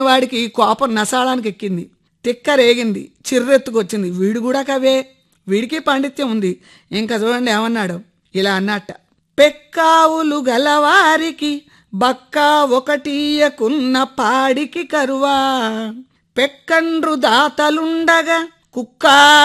వాడికి కోపం నసాడానికి ఎక్కింది తిక్క రేగింది చిర్రెత్తుకొచ్చింది వీడు కూడా కవే వీడికి పాండిత్యం ఉంది ఇంకా చూడండి ఏమన్నాడు ఇలా అన్నట్ట పెక్కావులు గలవారికి బక్కా ఒకటీయకున్న పాడికి కరువా పెక్కండ్రు దాతలుండగా కుక్క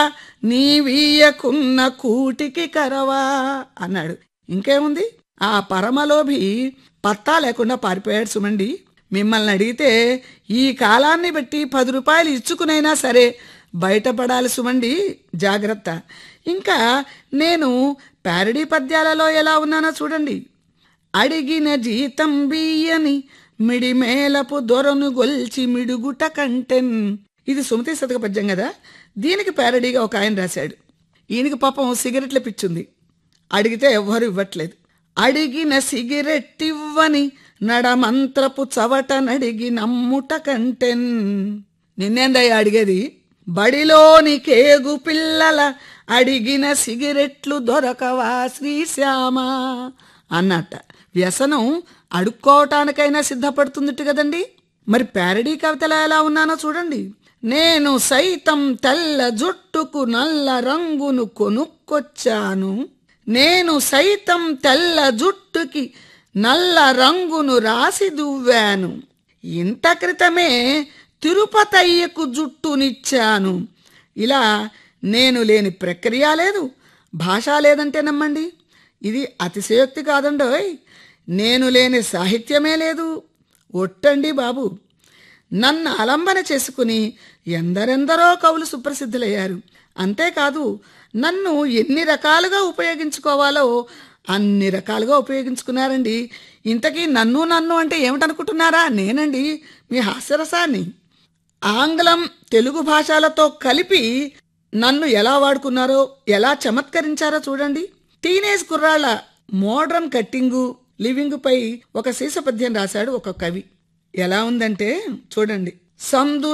నీవీయకున్న కూటికి కరవా అన్నాడు ఇంకేముంది ఆ పరమలోభి పత్తా లేకుండా పారిపోయాడు సుమండి మిమ్మల్ని అడిగితే ఈ కాలాన్ని బట్టి పది రూపాయలు ఇచ్చుకునైనా సరే బయటపడాలి సుమండి జాగ్రత్త ఇంకా నేను ప్యారడీ పద్యాలలో ఎలా ఉన్నానో చూడండి అడిగిన జీతం బియ్యని మిడిమేలపు దొరను గొల్చి మిడుగుట కంటెన్ ఇది సుమతి శతక పద్యం కదా దీనికి ప్యారడీగా ఒక ఆయన రాశాడు ఈయనకి పాపం సిగరెట్ల పిచ్చుంది అడిగితే ఎవ్వరు ఇవ్వట్లేదు అడిగిన సిగరెట్ ఇవ్వని నడమంత్రపు చవట నడిగి నమ్ముట కంటెన్ నిన్నేందయ్యా అడిగేది బడిలోని కేగు పిల్లల అడిగిన సిగరెట్లు దొరకవా శ్రీశ్యామ అన్నట్ట వ్యసనం అడుక్కోవటానికైనా సిద్ధపడుతుందిట కదండి మరి ప్యారడీ కవితలో ఎలా ఉన్నానో చూడండి నేను సైతం తెల్ల జుట్టుకు నల్ల రంగును కొనుక్కొచ్చాను నేను సైతం తెల్ల జుట్టుకి నల్ల రంగును రాసి దువ్వాను ఇంత క్రితమే తిరుపతయ్యకు జుట్టునిచ్చాను ఇలా నేను లేని ప్రక్రియ లేదు భాష లేదంటే నమ్మండి ఇది అతిశయోక్తి కాదండోయ్ నేను లేని సాహిత్యమే లేదు ఒట్టండి బాబు నన్ను అలంబన చేసుకుని ఎందరెందరో కవులు సుప్రసిద్ధులయ్యారు అంతేకాదు నన్ను ఎన్ని రకాలుగా ఉపయోగించుకోవాలో అన్ని రకాలుగా ఉపయోగించుకున్నారండి ఇంతకీ నన్ను నన్ను అంటే ఏమిటనుకుంటున్నారా నేనండి మీ హాస్యరసాన్ని ఆంగ్లం తెలుగు భాషలతో కలిపి నన్ను ఎలా వాడుకున్నారో ఎలా చమత్కరించారో చూడండి టీనేజ్ కుర్రాళ్ళ మోడ్రన్ కట్టింగు లివింగ్ పై ఒక శీసపద్యం రాశాడు ఒక కవి ఎలా ఉందంటే చూడండి సందు